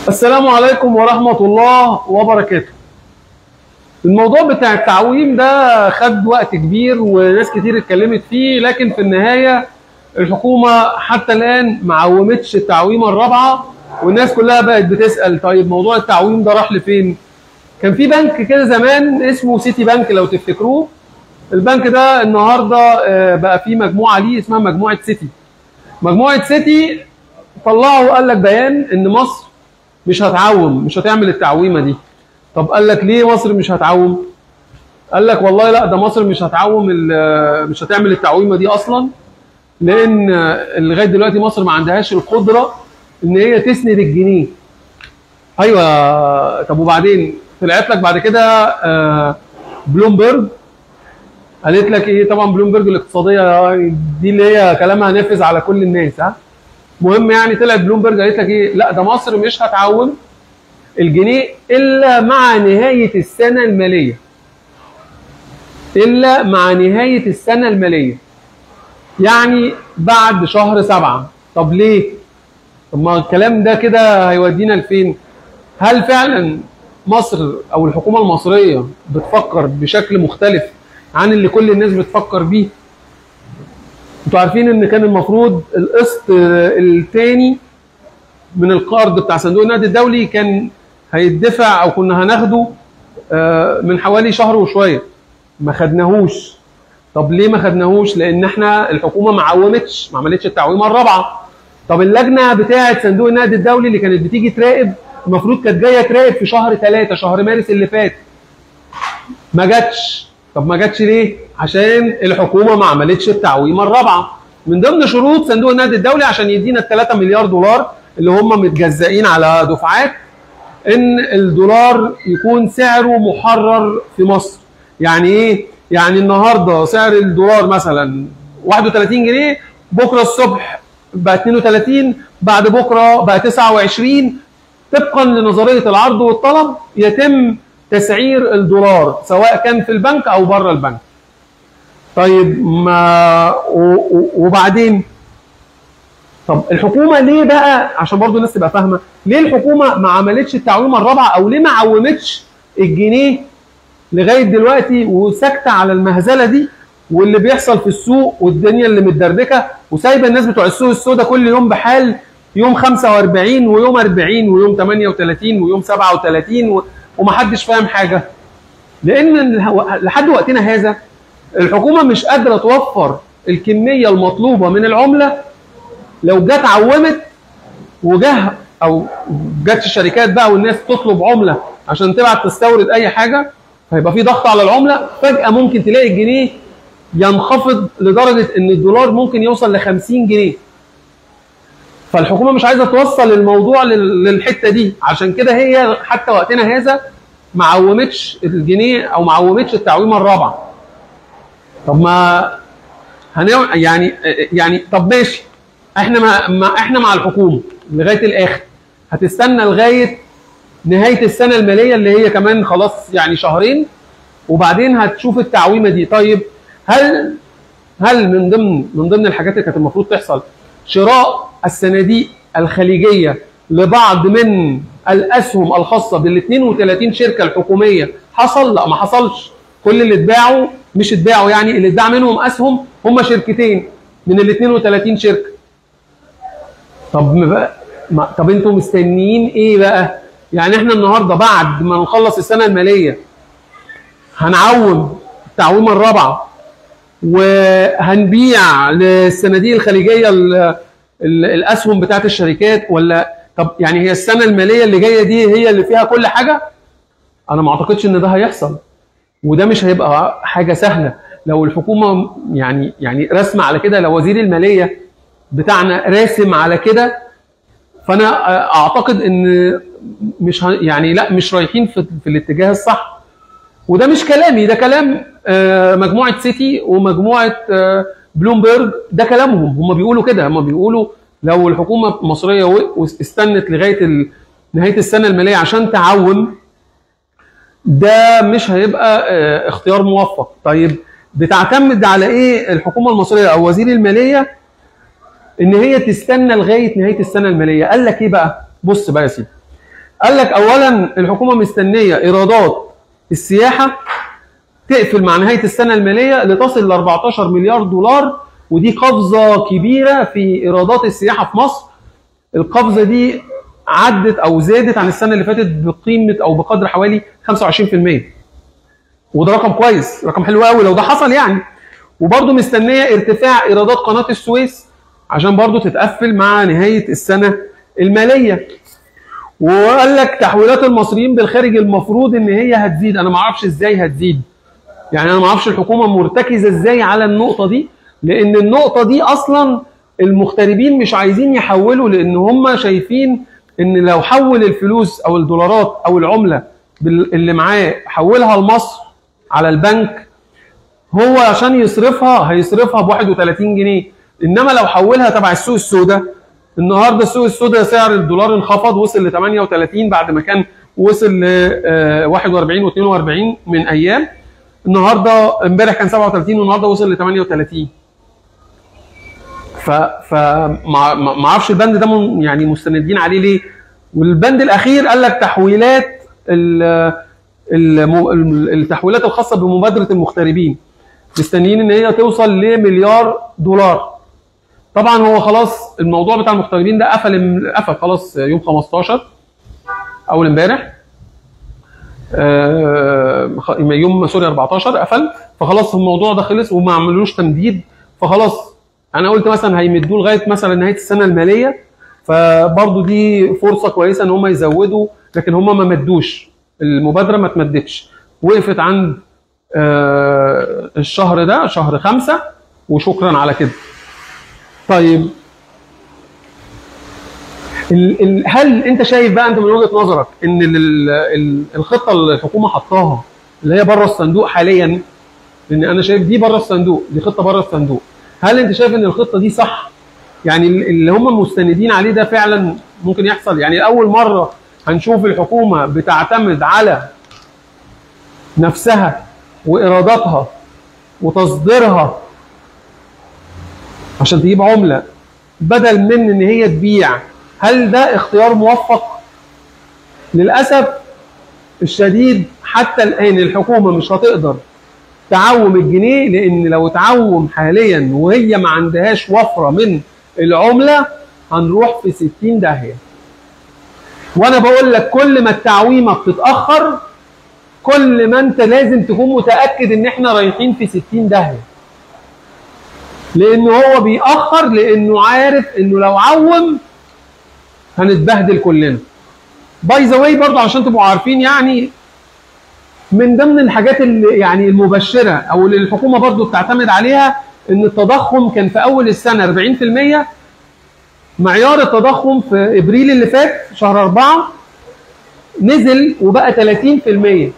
السلام عليكم ورحمة الله وبركاته الموضوع بتاع التعويم ده خد وقت كبير وناس كتير اتكلمت فيه لكن في النهاية الحكومة حتى الآن ما عومتش التعويمة الرابعة والناس كلها بقت بتسأل طيب موضوع التعويم ده راح لفين؟ كان في بنك كده زمان اسمه سيتي بنك لو تفتكروه البنك ده النهارده آه، بقى فيه مجموعة ليه اسمها مجموعة سيتي مجموعة سيتي طلعوا قال لك بيان ان مصر مش هتعوم مش هتعمل التعويمه دي طب قال لك ليه مصر مش هتعوم قال لك والله لا ده مصر مش هتعوم ال- مش هتعمل التعويمه دي اصلا لان لغايه دلوقتي مصر ما عندهاش القدره ان هي تسند الجنيه ايوه طب وبعدين طلعت لك بعد كده آه، بلومبرج قالت لك ايه طبعا بلومبرج الاقتصاديه يعني دي اللي هي كلامها نافذ على كل الناس ها مهم يعني طلعت بلومبرج قالت لك ايه لا ده مصر مش هتعوم الجنيه الا مع نهايه السنه الماليه الا مع نهايه السنه الماليه يعني بعد شهر سبعة طب ليه طب ما الكلام ده كده هيودينا لفين هل فعلا مصر او الحكومه المصريه بتفكر بشكل مختلف عن اللي كل الناس بتفكر بيه انتوا عارفين ان كان المفروض القسط الثاني من القرض بتاع صندوق النقد الدولي كان هيدفع او كنا هناخده آه، من حوالي شهر وشويه ما خدناهوش طب ليه ما خدناهوش لان احنا الحكومه ما عومتش ما عملتش التعويمه الرابعه طب اللجنه بتاعه صندوق النقد الدولي اللي كانت بتيجي تراقب المفروض كانت جايه تراقب في شهر ثلاثة شهر مارس اللي فات ما جاتش طب ما جاتش ليه عشان الحكومه ما عملتش التعويمه الرابعه من ضمن شروط صندوق النقد الدولي عشان يدينا ال 3 مليار دولار اللي هم متجزئين على دفعات ان الدولار يكون سعره محرر في مصر يعني ايه يعني النهارده سعر الدولار مثلا 31 جنيه بكره الصبح بقى 32 بعد بكره بقى 29 طبقا لنظريه العرض والطلب يتم تسعير الدولار سواء كان في البنك او بره البنك طيب ما و- و- وبعدين طب الحكومه ليه بقى عشان برضو الناس تبقى فاهمه ليه الحكومه ما عملتش التعويمه الرابعه او ليه ما عومتش الجنيه لغايه دلوقتي وساكته على المهزله دي واللي بيحصل في السوق والدنيا اللي متدردكه وسايبه الناس بتوع السوق السوداء كل يوم بحال يوم 45 ويوم 40 ويوم 38 ويوم 37 و- ومحدش فاهم حاجه لان اله- لحد وقتنا هذا الحكومه مش قادره توفر الكميه المطلوبه من العمله لو جت عومت وجه او جت الشركات بقى والناس تطلب عمله عشان تبعت تستورد اي حاجه هيبقى في ضغط على العمله فجاه ممكن تلاقي الجنيه ينخفض لدرجه ان الدولار ممكن يوصل ل 50 جنيه فالحكومه مش عايزه توصل الموضوع لل- للحته دي عشان كده هي حتى وقتنا هذا ما عومتش الجنيه او ما عومتش التعويمه الرابعه طب ما هنو... يعني يعني طب ماشي احنا ما... ما احنا مع الحكومه لغايه الاخر هتستنى لغايه نهايه السنه الماليه اللي هي كمان خلاص يعني شهرين وبعدين هتشوف التعويمه دي طيب هل هل من ضمن من ضمن الحاجات اللي كانت المفروض تحصل شراء الصناديق الخليجيه لبعض من الاسهم الخاصه بال 32 شركه الحكوميه حصل؟ لا ما حصلش كل اللي اتباعوا مش اتباعوا يعني اللي اتباع منهم اسهم هم شركتين من ال 32 شركه طب ما بقى ما طب انتوا مستنيين ايه بقى؟ يعني احنا النهارده بعد ما نخلص السنه الماليه هنعوم التعويمه الرابعه وهنبيع للصناديق الخليجيه ال- ال- الاسهم بتاعت الشركات ولا طب يعني هي السنه الماليه اللي جايه دي هي اللي فيها كل حاجه؟ انا ما اعتقدش ان ده هيحصل وده مش هيبقى حاجه سهله لو الحكومه يعني يعني رسمه على كده لو وزير الماليه بتاعنا راسم على كده فانا اعتقد ان مش ه- يعني لا مش رايحين في, في الاتجاه الصح وده مش كلامي ده كلام آه، مجموعه سيتي ومجموعه آه، بلومبرج ده كلامهم هم بيقولوا كده هم بيقولوا لو الحكومه المصريه و- واستنت لغايه ال- نهايه السنه الماليه عشان تعوم ده مش هيبقى آه، اختيار موفق طيب بتعتمد على ايه الحكومه المصريه او وزير الماليه ان هي تستنى لغايه نهايه السنه الماليه قال لك ايه بقى بص بقى يا سيدي قال لك اولا الحكومه مستنيه ايرادات السياحه تقفل مع نهايه السنه الماليه لتصل ل 14 مليار دولار ودي قفزه كبيره في ايرادات السياحه في مصر القفزه دي عدت او زادت عن السنه اللي فاتت بقيمه او بقدر حوالي 25% وده رقم كويس رقم حلو قوي لو ده حصل يعني وبرده مستنيه ارتفاع ايرادات قناه السويس عشان برده تتقفل مع نهايه السنه الماليه وقال لك تحويلات المصريين بالخارج المفروض ان هي هتزيد انا ما اعرفش ازاي هتزيد يعني انا ما اعرفش الحكومه مرتكزه ازاي على النقطه دي لان النقطه دي اصلا المغتربين مش عايزين يحولوا لان هم شايفين ان لو حول الفلوس او الدولارات او العمله اللي معاه حولها لمصر على البنك هو عشان يصرفها هيصرفها ب 31 جنيه انما لو حولها تبع السوق السوداء النهارده السوق السوداء سعر الدولار انخفض وصل ل 38 بعد ما كان وصل ل 41 و42 من ايام النهارده امبارح كان 37 والنهارده وصل ل 38 ف ف ما اعرفش البند ده من يعني مستندين عليه ليه والبند الاخير قال لك تحويلات التحويلات الخاصه بمبادره المغتربين مستنيين ان هي توصل لمليار دولار طبعا هو خلاص الموضوع بتاع المغتربين ده قفل قفل خلاص يوم 15 اول امبارح يوم سوري 14 قفل فخلاص الموضوع ده خلص وما عملوش تمديد فخلاص انا قلت مثلا هيمدوه لغايه مثلا نهايه السنه الماليه فبرضه دي فرصه كويسه ان هم يزودوا لكن هم ما مدوش المبادره ما اتمدتش وقفت عند آه الشهر ده شهر خمسة وشكرا على كده طيب ال ال هل انت شايف بقى انت من وجهه نظرك ان ال ال الخطه اللي الحكومه حطاها اللي هي بره الصندوق حاليا لان انا شايف دي بره الصندوق دي خطه بره الصندوق هل انت شايف ان الخطه دي صح يعني اللي هم مستندين عليه ده فعلا ممكن يحصل يعني اول مره هنشوف الحكومه بتعتمد على نفسها وايراداتها وتصديرها عشان تجيب عمله بدل من ان هي تبيع هل ده اختيار موفق للاسف الشديد حتى الان الحكومه مش هتقدر تعوم الجنيه لان لو تعوم حاليا وهي ما عندهاش وفره من العمله هنروح في 60 داهيه وانا بقول لك كل ما التعويمه بتتاخر كل ما انت لازم تكون متاكد ان احنا رايحين في 60 داهيه لانه هو بيأخر لانه عارف انه لو عوم هنتبهدل كلنا باي ذا واي برضه عشان تبقوا عارفين يعني من ضمن الحاجات اللي يعني المبشره او اللي الحكومه برضه بتعتمد عليها ان التضخم كان في اول السنه 40% معيار التضخم في ابريل اللي فات شهر 4 نزل وبقى 30%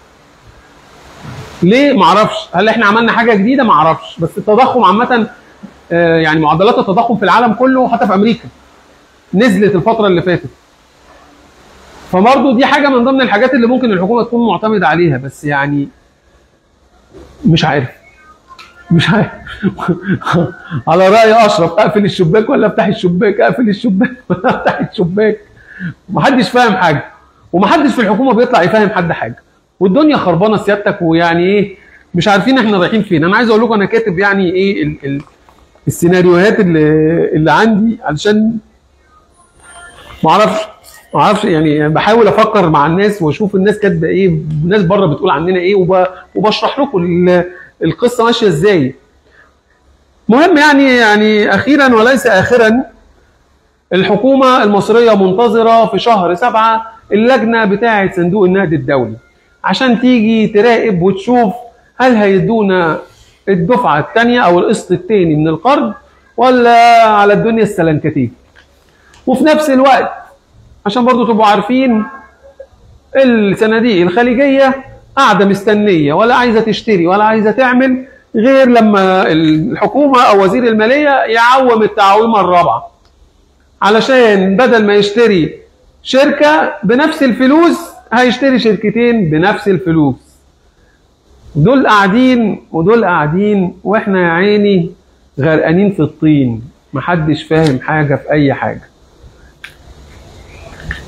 ليه معرفش هل احنا عملنا حاجه جديده معرفش بس التضخم عامه آه يعني معدلات التضخم في العالم كله حتى في امريكا نزلت الفتره اللي فاتت فبرضه دي حاجه من ضمن الحاجات اللي ممكن الحكومه تكون معتمده عليها بس يعني مش عارف مش عارف على راي اشرف اقفل الشباك ولا افتح الشباك اقفل الشباك ولا افتح الشباك محدش فاهم حاجه ومحدش في الحكومه بيطلع يفهم حد حاجه والدنيا خربانه سيادتك ويعني ايه مش عارفين احنا رايحين فين انا عايز اقول لكم انا كاتب يعني ايه ال ال السيناريوهات اللي اللي عندي علشان ما اعرفش ما اعرفش يعني بحاول افكر مع الناس واشوف الناس كاتبه ايه الناس بره بتقول عننا ايه وب... وبشرح لكم القصه ماشيه ازاي مهم يعني يعني اخيرا وليس اخرا الحكومه المصريه منتظره في شهر سبعة اللجنه بتاعه صندوق النقد الدولي عشان تيجي تراقب وتشوف هل هيدونا الدفعه الثانيه او القسط الثاني من القرض ولا على الدنيا السلنكتين وفي نفس الوقت عشان برضو تبقوا عارفين الصناديق الخليجيه قاعده مستنيه ولا عايزه تشتري ولا عايزه تعمل غير لما الحكومه او وزير الماليه يعوم التعويمه الرابعه علشان بدل ما يشتري شركه بنفس الفلوس هيشتري شركتين بنفس الفلوس دول قاعدين ودول قاعدين واحنا يا عيني غرقانين في الطين محدش فاهم حاجه في اي حاجه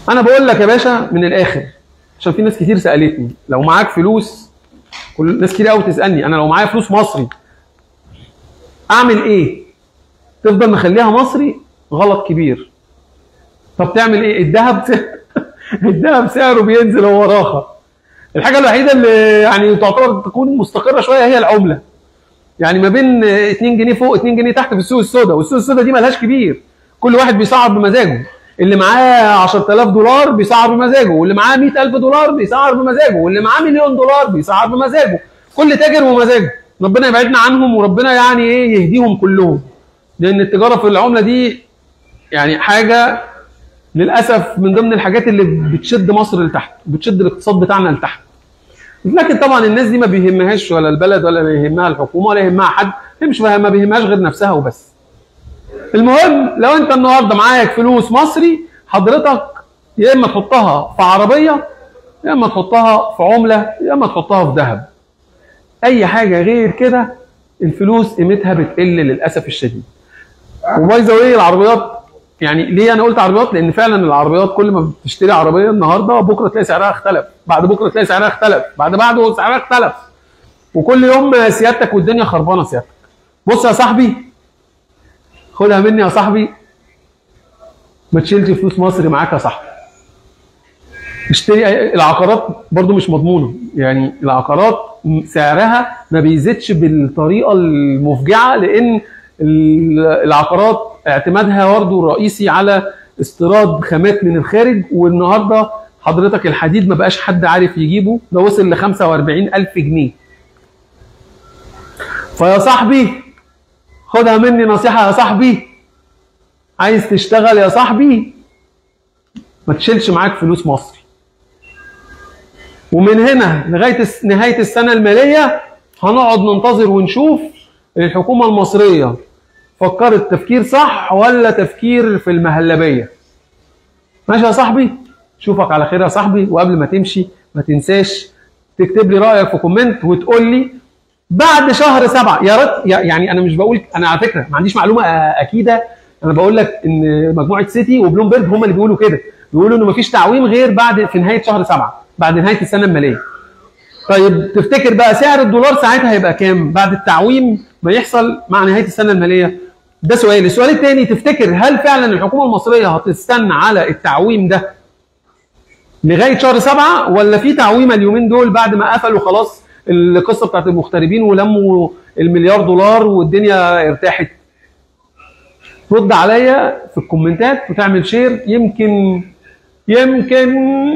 انا بقول لك يا باشا من الاخر عشان في ناس كتير سالتني لو معاك فلوس كل ناس كتير قوي تسالني انا لو معايا فلوس مصري اعمل ايه تفضل مخليها مصري غلط كبير طب تعمل ايه الذهب الذهب سعره بينزل هو راخر الحاجه الوحيده اللي يعني تعتبر تكون مستقره شويه هي العمله يعني ما بين 2 جنيه فوق 2 جنيه تحت في السوق السوداء والسوق السوداء دي ملهاش كبير كل واحد بيسعر بمزاجه اللي معاه 10000 دولار بيسعر بمزاجه واللي معاه 100000 دولار بيسعر بمزاجه واللي معاه مليون دولار بيسعر بمزاجه كل تاجر ومزاجه ربنا يبعدنا عنهم وربنا يعني ايه يهديهم كلهم لان التجاره في العمله دي يعني حاجه للاسف من ضمن الحاجات اللي بتشد مصر لتحت بتشد الاقتصاد بتاعنا لتحت لكن طبعا الناس دي ما بيهمهاش ولا البلد ولا بيهمها الحكومه ولا يهمها حد هي مش ما بيهمهاش غير نفسها وبس المهم لو انت النهارده معاك فلوس مصري حضرتك يا اما تحطها في عربيه يا اما تحطها في عمله يا اما تحطها في ذهب اي حاجه غير كده الفلوس قيمتها بتقل للاسف الشديد وباي ذا واي العربيات يعني ليه انا قلت عربيات لان فعلا العربيات كل ما بتشتري عربيه النهارده بكره تلاقي سعرها اختلف بعد بكره تلاقي سعرها اختلف بعد بعده سعرها اختلف وكل يوم سيادتك والدنيا خربانه سيادتك بص يا صاحبي خدها مني يا صاحبي ما تشيلش فلوس مصري معاك يا صاحبي اشتري العقارات برضو مش مضمونه يعني العقارات سعرها ما بيزيدش بالطريقه المفجعه لان العقارات اعتمادها برضه رئيسي على استيراد خامات من الخارج والنهارده حضرتك الحديد ما بقاش حد عارف يجيبه ده وصل ل 45000 جنيه فيا صاحبي خدها مني نصيحه يا صاحبي عايز تشتغل يا صاحبي ما تشيلش معاك فلوس مصري ومن هنا لغايه نهايه السنه الماليه هنقعد ننتظر ونشوف الحكومه المصريه فكرت تفكير صح ولا تفكير في المهلبيه ماشي يا صاحبي اشوفك على خير يا صاحبي وقبل ما تمشي ما تنساش تكتب لي رايك في كومنت وتقول لي بعد شهر سبعة يا ريت يعني انا مش بقول انا على فكره ما عنديش معلومه اكيده انا بقول لك ان مجموعه سيتي وبلومبرج هم اللي بيقولوا كده بيقولوا انه ما فيش تعويم غير بعد في نهايه شهر سبعة بعد نهايه السنه الماليه طيب تفتكر بقى سعر الدولار ساعتها هيبقى كام بعد التعويم ما يحصل مع نهايه السنه الماليه ده سؤال السؤال الثاني تفتكر هل فعلا الحكومه المصريه هتستنى على التعويم ده لغايه شهر سبعة ولا في تعويمه اليومين دول بعد ما قفلوا خلاص القصه بتاعت المغتربين ولموا المليار دولار والدنيا ارتاحت رد عليا في الكومنتات وتعمل شير يمكن يمكن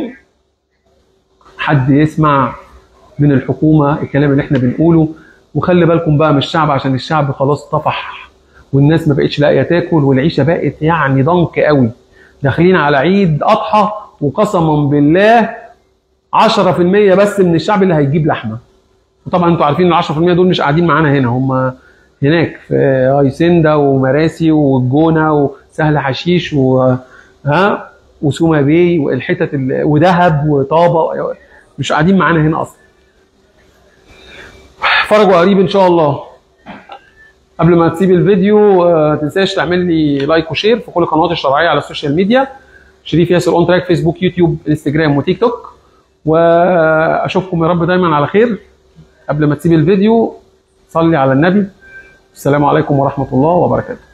حد يسمع من الحكومه الكلام اللي احنا بنقوله وخلي بالكم بقى من الشعب عشان الشعب خلاص طفح والناس ما بقتش لاقيه تاكل والعيشه بقت يعني ضنك قوي داخلين على عيد اضحى وقسما بالله 10% بس من الشعب اللي هيجيب لحمه وطبعا انتوا عارفين ال 10% دول مش قاعدين معانا هنا هم هناك في هايسندا ومراسي والجونه وسهل حشيش و ها وسوما باي والحتت ودهب وطابه مش قاعدين معانا هنا اصلا فرجوا قريب ان شاء الله قبل ما تسيب الفيديو ما تنساش تعمل لي لايك وشير في كل القنوات الشرعيه على السوشيال ميديا شريف ياسر اون تراك فيسبوك يوتيوب انستجرام وتيك توك واشوفكم يا رب دايما على خير قبل ما تسيب الفيديو صلي على النبي السلام عليكم ورحمه الله وبركاته